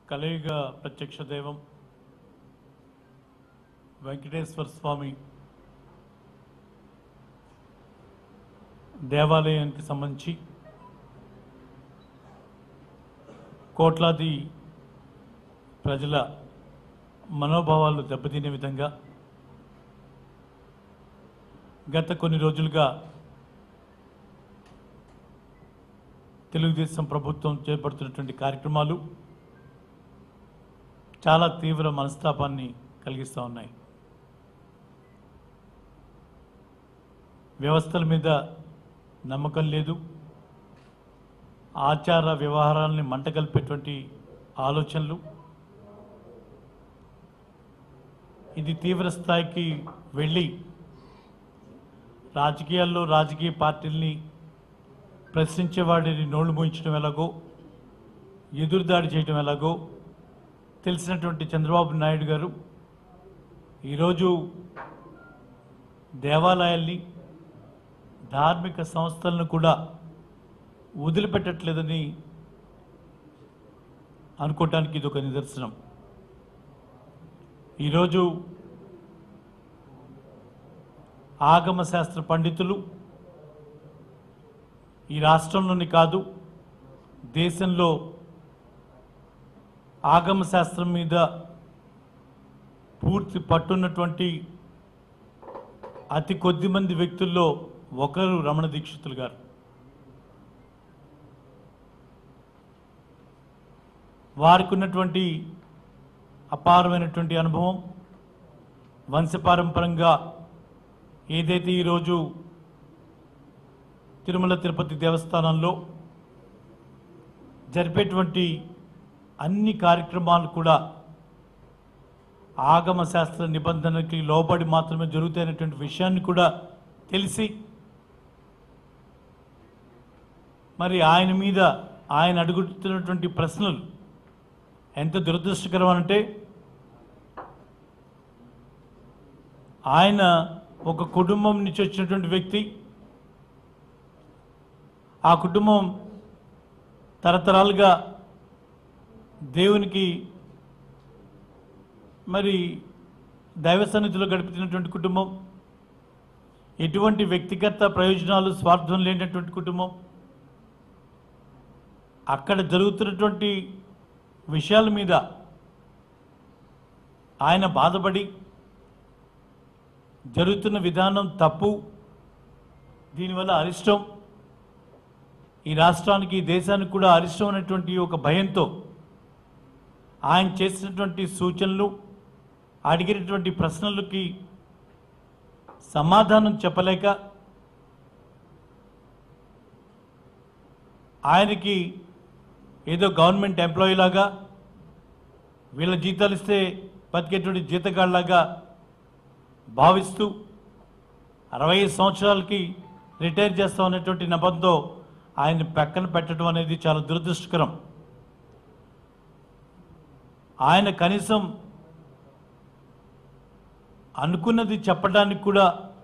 కలియుగ ప్రత్యక్ష దైవం వెంకటేశ్వర స్వామి దేవాలయానికి సంబంధించి కోట్లాది ప్రజల మనోభావాలు దెబ్బతినే విధంగా గత కొన్ని రోజులుగా తెలుగుదేశం ప్రభుత్వం చేపడుతున్నటువంటి కార్యక్రమాలు చాలా తీవ్ర మనస్తాపాన్ని కలిగిస్తూ ఉన్నాయి వ్యవస్థల మీద నమ్మకం లేదు ఆచార వ్యవహారాలని మంటగలిపేటువంటి ఆలోచనలు ఇది తీవ్ర స్థాయికి వెళ్ళి రాజకీయాల్లో రాజకీయ పార్టీల్ని ప్రశ్నించేవాడిని నోళ్లు మూయించడం ఎలాగో ఎదురుదాడి చేయడం ఎలాగో తెలిసినటువంటి చంద్రబాబు నాయుడు గారు ఈరోజు దేవాలయాల్ని ధార్మిక సంస్థలను కూడా వదిలిపెట్టట్లేదని అనుకోవటానికి ఇది ఒక నిదర్శనం ఈరోజు ఆగమ శాస్త్ర పండితులు ఈ రాష్ట్రంలోని కాదు దేశంలో ఆగమ శాస్త్రం మీద పూర్తి పట్టున్నటువంటి అతి కొద్ది మంది వ్యక్తుల్లో ఒకరు రమణ దీక్షితులు గారు వారికి ఉన్నటువంటి అపారమైనటువంటి అనుభవం వంశపారంపరంగా ఏదైతే ఈరోజు తిరుమల తిరుపతి దేవస్థానంలో జరిపేటువంటి అన్ని కార్యక్రమాలు కూడా ఆగమ శాస్త్ర నిబంధనకి లోబడి మాత్రమే జరుగుతాయనేటువంటి విషయాన్ని కూడా తెలిసి మరి ఆయన మీద ఆయన అడుగుతున్నటువంటి ప్రశ్నలు ఎంత దురదృష్టకరం అంటే ఆయన ఒక కుటుంబం నుంచి వచ్చినటువంటి వ్యక్తి ఆ కుటుంబం తరతరాలుగా దేవునికి మరి దైవ సన్నిధిలో గడుపుతున్నటువంటి కుటుంబం ఎటువంటి వ్యక్తిగత ప్రయోజనాలు స్వార్థం లేనటువంటి కుటుంబం అక్కడ జరుగుతున్నటువంటి విషయాల మీద ఆయన బాధపడి జరుగుతున్న విధానం తప్పు దీనివల్ల అరిష్టం ఈ రాష్ట్రానికి ఈ దేశానికి కూడా అరిష్టం అనేటువంటి ఒక భయంతో ఆయన చేసినటువంటి సూచనలు అడిగినటువంటి ప్రశ్నలకి సమాధానం చెప్పలేక ఆయనకి ఏదో గవర్నమెంట్ ఎంప్లాయీ లాగా వీళ్ళ జీతాలు ఇస్తే బతికేటువంటి జీతగాళ్ళలాగా భావిస్తూ అరవై ఐదు సంవత్సరాలకి రిటైర్ చేస్తాం అనేటువంటి నెపంతో ఆయన పక్కన పెట్టడం అనేది చాలా దురదృష్టకరం ఆయన కనీసం అనుకున్నది చెప్పడానికి కూడా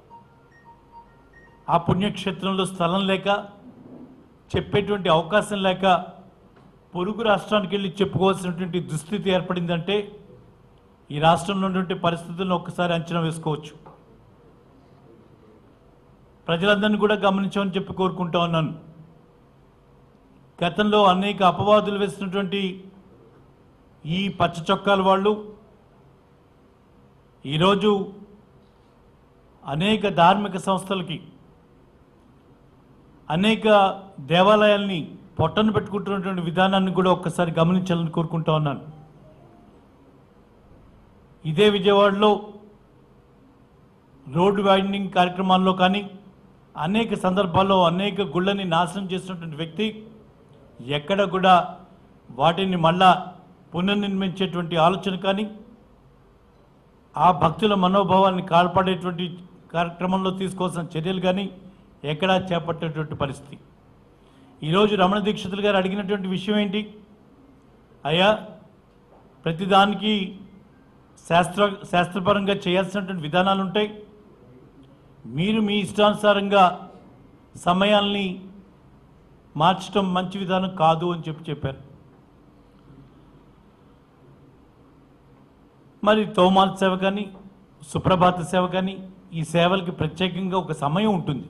ఆ పుణ్యక్షేత్రంలో స్థలం లేక చెప్పేటువంటి అవకాశం లేక పొరుగు రాష్ట్రానికి వెళ్ళి చెప్పుకోవాల్సినటువంటి దుస్థితి ఏర్పడిందంటే ఈ రాష్ట్రంలో ఉన్నటువంటి పరిస్థితులను ఒక్కసారి అంచనా వేసుకోవచ్చు ప్రజలందరినీ కూడా గమనించమని చెప్పి కోరుకుంటా ఉన్నాను గతంలో అనేక అపవాదులు వేసినటువంటి ఈ పచ్చ చొక్కాల వాళ్ళు ఈరోజు అనేక ధార్మిక సంస్థలకి అనేక దేవాలయాల్ని పొట్టను పెట్టుకుంటున్నటువంటి విధానాన్ని కూడా ఒక్కసారి గమనించాలని కోరుకుంటా ఉన్నాను ఇదే విజయవాడలో రోడ్డు వైండింగ్ కార్యక్రమాల్లో కానీ అనేక సందర్భాల్లో అనేక గుళ్ళని నాశనం చేసినటువంటి వ్యక్తి ఎక్కడ కూడా వాటిని మళ్ళా పునర్నిర్మించేటువంటి ఆలోచన కానీ ఆ భక్తుల మనోభావాన్ని కాల్పడేటువంటి కార్యక్రమంలో తీసుకోవాల్సిన చర్యలు కానీ ఎక్కడా చేపట్టేటువంటి పరిస్థితి ఈరోజు రమణ దీక్షితులు గారు అడిగినటువంటి విషయం ఏంటి అయ్యా ప్రతిదానికి శాస్త్ర శాస్త్రపరంగా చేయాల్సినటువంటి విధానాలు ఉంటాయి మీరు మీ ఇష్టానుసారంగా సమయాల్ని మార్చడం మంచి విధానం కాదు అని చెప్పి చెప్పారు మరి తోమాల సేవ కానీ సుప్రభాత సేవ కానీ ఈ సేవలకి ప్రత్యేకంగా ఒక సమయం ఉంటుంది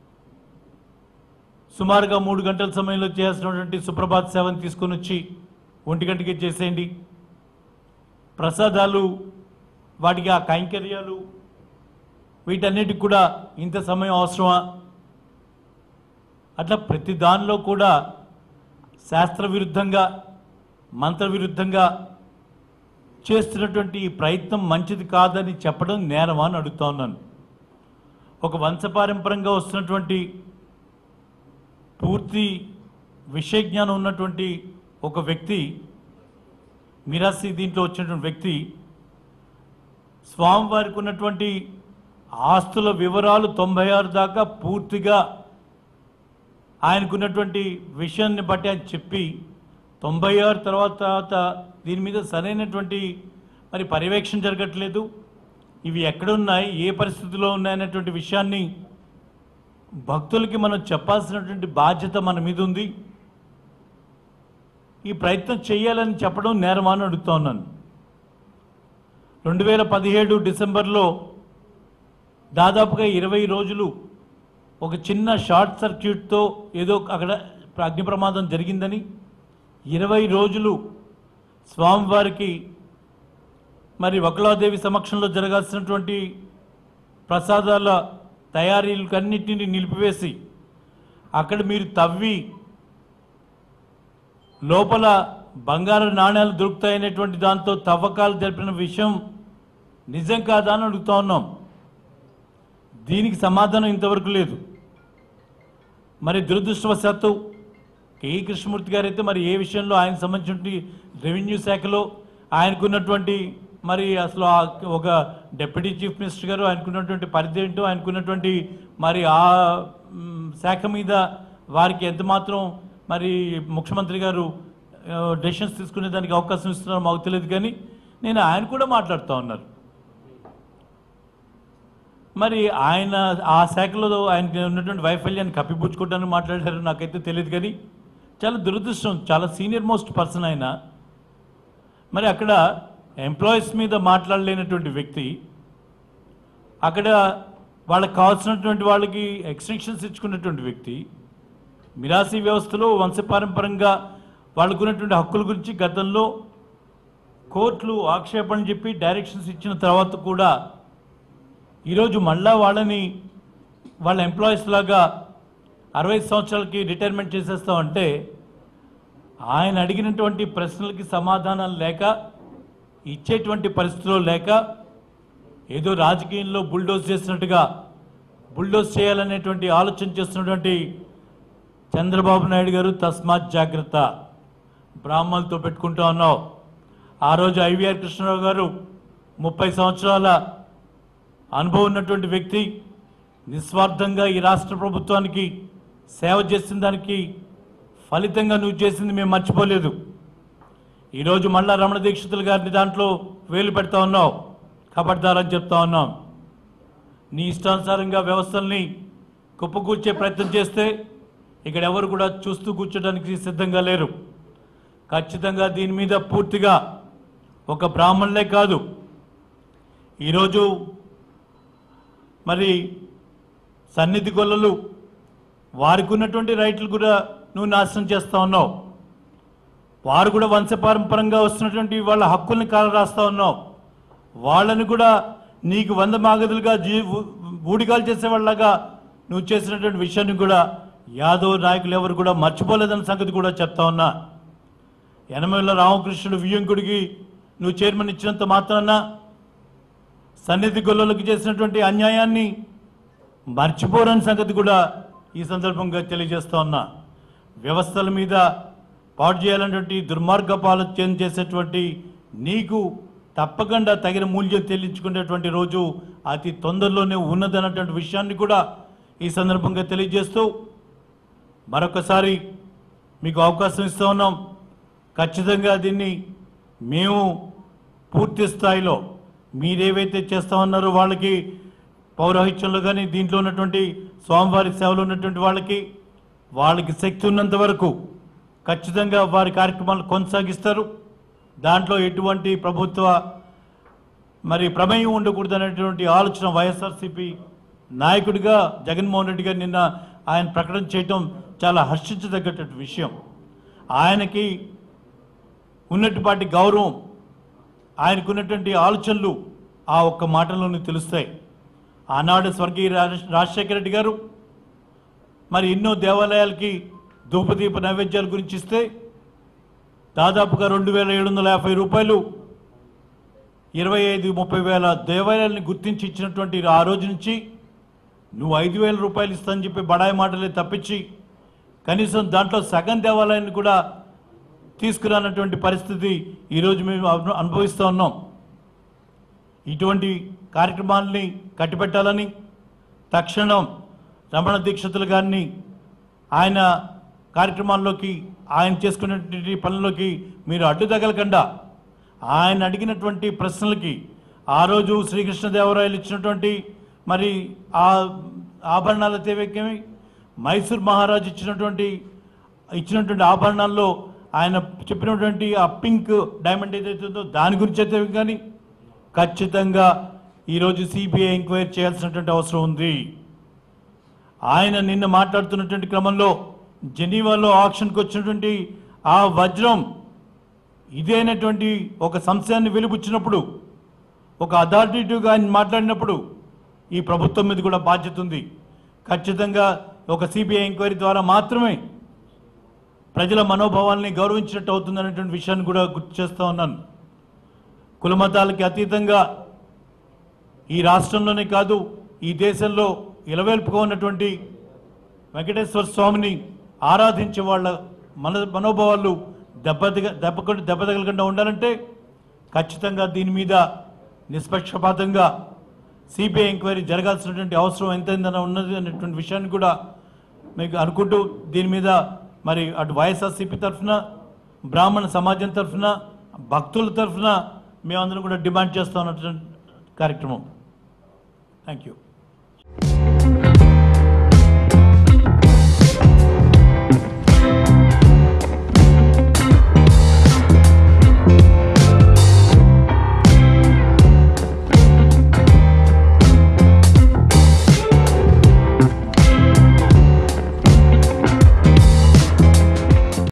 సుమారుగా మూడు గంటల సమయంలో చేయాల్సినటువంటి సుప్రభాత సేవను తీసుకొని వచ్చి ఒంటి గంటకి చేసేయండి ప్రసాదాలు వాటికి ఆ కైంకర్యాలు వీటన్నిటికి కూడా ఇంత సమయం అవసరమా అట్లా ప్రతి దానిలో కూడా శాస్త్ర విరుద్ధంగా మంత్ర విరుద్ధంగా చేస్తున్నటువంటి ఈ ప్రయత్నం మంచిది కాదని చెప్పడం నేరమా అని అడుగుతా ఉన్నాను ఒక వంశపారంపరంగా వస్తున్నటువంటి పూర్తి విషయ జ్ఞానం ఉన్నటువంటి ఒక వ్యక్తి మిరాసి దీంట్లో వచ్చినటువంటి వ్యక్తి స్వామివారికి ఉన్నటువంటి ఆస్తుల వివరాలు తొంభై ఆరు దాకా పూర్తిగా ఆయనకున్నటువంటి విషయాన్ని బట్టి ఆయన చెప్పి తొంభై ఆరు తర్వాత తర్వాత దీని మీద సరైనటువంటి మరి పర్యవేక్షణ జరగట్లేదు ఇవి ఎక్కడున్నాయి ఏ పరిస్థితిలో ఉన్నాయనేటువంటి విషయాన్ని భక్తులకి మనం చెప్పాల్సినటువంటి బాధ్యత మన మీద ఉంది ఈ ప్రయత్నం చేయాలని చెప్పడం నేరమా అని అడుగుతా ఉన్నాను రెండు వేల పదిహేడు డిసెంబర్లో దాదాపుగా ఇరవై రోజులు ఒక చిన్న షార్ట్ సర్క్యూట్తో ఏదో అక్కడ అగ్ని ప్రమాదం జరిగిందని ఇరవై రోజులు స్వామివారికి మరి వకులాదేవి సమక్షంలో జరగాల్సినటువంటి ప్రసాదాల తయారీలకన్నిటిని నిలిపివేసి అక్కడ మీరు తవ్వి లోపల బంగారు నాణ్యాలు దొరుకుతాయనేటువంటి దాంతో తవ్వకాలు జరిపిన విషయం నిజం కాదా అని అడుగుతా ఉన్నాం దీనికి సమాధానం ఇంతవరకు లేదు మరి దురదృష్టవశాత్తు కేఈ కృష్ణమూర్తి గారు అయితే మరి ఏ విషయంలో ఆయన సంబంధించిన రెవెన్యూ శాఖలో ఆయనకున్నటువంటి మరి అసలు ఆ ఒక డిప్యూటీ చీఫ్ మినిస్టర్ గారు ఆయనకున్నటువంటి పరిధి ఏంటో ఆయనకున్నటువంటి మరి ఆ మ్, శాఖ మీద వారికి ఎంత మాత్రం మరి ముఖ్యమంత్రి గారు డెసిషన్స్ తీసుకునే దానికి అవకాశం ఇస్తున్నారో మాకు తెలియదు కానీ నేను ఆయన కూడా మాట్లాడుతూ ఉన్నారు మరి ఆయన ఆ శాఖలో ఆయనకి ఉన్నటువంటి వైఫల్యాన్ని కప్పిపుచ్చుకోవడానికి మాట్లాడారు నాకైతే తెలియదు కానీ చాలా దురదృష్టం చాలా సీనియర్ మోస్ట్ పర్సన్ ఆయన మరి అక్కడ ఎంప్లాయీస్ మీద మాట్లాడలేనటువంటి వ్యక్తి అక్కడ వాళ్ళకి కావాల్సినటువంటి వాళ్ళకి ఎక్స్టెన్షన్స్ ఇచ్చుకున్నటువంటి వ్యక్తి మిరాసీ వ్యవస్థలో వంశపారంపరంగా వాళ్ళకున్నటువంటి హక్కుల గురించి గతంలో కోర్టులు ఆక్షేపణ చెప్పి డైరెక్షన్స్ ఇచ్చిన తర్వాత కూడా ఈరోజు మళ్ళా వాళ్ళని వాళ్ళ ఎంప్లాయీస్ లాగా అరవై సంవత్సరాలకి రిటైర్మెంట్ చేసేస్తామంటే ఆయన అడిగినటువంటి ప్రశ్నలకి సమాధానాలు లేక ఇచ్చేటువంటి పరిస్థితుల్లో లేక ఏదో రాజకీయంలో బుల్డోజ్ చేసినట్టుగా బుల్డోజ్ చేయాలనేటువంటి ఆలోచన చేస్తున్నటువంటి చంద్రబాబు నాయుడు గారు తస్మాత్ జాగ్రత్త బ్రాహ్మణులతో పెట్టుకుంటా ఉన్నావు ఆ రోజు ఐవీఆర్ కృష్ణరావు గారు ముప్పై సంవత్సరాల అనుభవం ఉన్నటువంటి వ్యక్తి నిస్వార్థంగా ఈ రాష్ట్ర ప్రభుత్వానికి సేవ చేసిన దానికి ఫలితంగా నువ్వు చేసింది మేము మర్చిపోలేదు ఈరోజు మళ్ళా రమణ దీక్షితులు గారిని దాంట్లో వేలు పెడతా ఉన్నావు కబడ్దారని చెప్తా ఉన్నాం నీ ఇష్టానుసారంగా వ్యవస్థల్ని కుప్పకూర్చే ప్రయత్నం చేస్తే ఇక్కడ ఎవరు కూడా చూస్తూ కూర్చోడానికి సిద్ధంగా లేరు ఖచ్చితంగా దీని మీద పూర్తిగా ఒక బ్రాహ్మణులే కాదు ఈరోజు మరి సన్నిధి గొల్లలు వారికి ఉన్నటువంటి రైట్లు కూడా నువ్వు నాశనం చేస్తా ఉన్నావు వారు కూడా వంశపారంపరంగా వస్తున్నటువంటి వాళ్ళ హక్కుల్ని కాల రాస్తా ఉన్నావు వాళ్ళని కూడా నీకు వంద మాగదులుగా జీ ఊడిగాలు చేసేవాళ్ళగా నువ్వు చేసినటువంటి విషయాన్ని కూడా యాదవ్ నాయకులు ఎవరు కూడా మర్చిపోలేదన్న సంగతి కూడా చెప్తా ఉన్నా ఎనమల రామకృష్ణుడు వియ్యంకుడికి నువ్వు చైర్మన్ ఇచ్చినంత మాత్రాన సన్నిధి గొల్లలకు చేసినటువంటి అన్యాయాన్ని మర్చిపోరని సంగతి కూడా ఈ సందర్భంగా తెలియజేస్తా ఉన్నా వ్యవస్థల మీద పాటు చేయాలన్నటువంటి దుర్మార్గపు ఆలోచన చేసేటువంటి నీకు తప్పకుండా తగిన మూల్యం చెల్లించుకునేటువంటి రోజు అతి తొందరలోనే ఉన్నదన్నటువంటి విషయాన్ని కూడా ఈ సందర్భంగా తెలియజేస్తూ మరొకసారి మీకు అవకాశం ఇస్తూ ఉన్నాం ఖచ్చితంగా దీన్ని మేము పూర్తి స్థాయిలో మీరేవైతే చేస్తా ఉన్నారో వాళ్ళకి పౌరోహిత్యంలో కానీ దీంట్లో ఉన్నటువంటి స్వామివారి సేవలో ఉన్నటువంటి వాళ్ళకి వాళ్ళకి శక్తి ఉన్నంత వరకు ఖచ్చితంగా వారి కార్యక్రమాలు కొనసాగిస్తారు దాంట్లో ఎటువంటి ప్రభుత్వ మరి ప్రమేయం ఉండకూడదు అనేటువంటి ఆలోచన వైఎస్ఆర్సీపీ నాయకుడిగా జగన్మోహన్ రెడ్డి గారు నిన్న ఆయన ప్రకటన చేయటం చాలా హర్షించదగ్గటువంటి విషయం ఆయనకి ఉన్నటువంటి గౌరవం ఆయనకు ఉన్నటువంటి ఆలోచనలు ఆ ఒక్క మాటలోనే తెలుస్తాయి ఆనాడు స్వర్గీయ రాజ- రాజశేఖర రెడ్డి గారు మరి ఎన్నో దేవాలయాలకి ధూపదీప నైవేద్యాల గురించి ఇస్తే దాదాపుగా రెండు వేల ఏడు వందల యాభై రూపాయలు ఇరవై ఐదు ముప్పై వేల దేవాలయాల్ని గుర్తించి ఇచ్చినటువంటి ఆ రోజు నుంచి నువ్వు ఐదు వేల రూపాయలు ఇస్తానని చెప్పి బడాయి మాటలే తప్పించి కనీసం దాంట్లో సగం దేవాలయాన్ని కూడా తీసుకురానటువంటి పరిస్థితి ఈరోజు మేము అను- అనుభవిస్తూ ఉన్నాం ఇటువంటి కార్యక్రమాలని కట్టిపెట్టాలని తక్షణం రమణ దీక్షితులు గారిని ఆయన కార్యక్రమాల్లోకి ఆయన చేసుకున్నటువంటి పనుల్లోకి మీరు అడ్డు తగలకుండా ఆయన అడిగినటువంటి ప్రశ్నలకి ఆ రోజు శ్రీకృష్ణదేవరాయలు ఇచ్చినటువంటి మరి ఆ ఆభరణాల తేవేకేమి మైసూర్ మహారాజు ఇచ్చినటువంటి ఇచ్చినటువంటి ఆభరణాల్లో ఆయన చెప్పినటువంటి ఆ పింక్ డైమండ్ ఏదైతే ఉందో దాని గురించి అయితే కానీ ఖచ్చితంగా ఈరోజు సిబిఐ ఎంక్వైరీ చేయాల్సినటువంటి అవసరం ఉంది ఆయన నిన్న మాట్లాడుతున్నటువంటి క్రమంలో జెనీవాలో ఆక్షన్కి వచ్చినటువంటి ఆ వజ్రం ఇదేనటువంటి ఒక సంశయాన్ని వెలుబుచ్చినప్పుడు ఒక అథారిటేటివ్గా ఆయన మాట్లాడినప్పుడు ఈ ప్రభుత్వం మీద కూడా బాధ్యత ఉంది ఖచ్చితంగా ఒక సిబిఐ ఎంక్వైరీ ద్వారా మాత్రమే ప్రజల మనోభావాల్ని గౌరవించినట్టు అవుతుందనేటువంటి విషయాన్ని కూడా గుర్తు చేస్తూ ఉన్నాను కులమతాలకి అతీతంగా ఈ రాష్ట్రంలోనే కాదు ఈ దేశంలో ఇలవేల్పుగా ఉన్నటువంటి వెంకటేశ్వర స్వామిని ఆరాధించే వాళ్ళ మన మనోభావాలు దెబ్బతిగ దెబ్బ దెబ్బతగలకుండా ఉండాలంటే ఖచ్చితంగా దీని మీద నిష్పక్షపాతంగా సిబిఐ ఎంక్వైరీ జరగాల్సినటువంటి అవసరం ఎంతైందని ఉన్నది అనేటువంటి విషయాన్ని కూడా మీకు అనుకుంటూ దీని మీద మరి అటు వైఎస్ఆర్సీపీ తరఫున బ్రాహ్మణ సమాజం తరఫున భక్తుల తరఫున మేమందరం కూడా డిమాండ్ చేస్తా ఉన్నటువంటి కార్యక్రమం థ్యాంక్ యూ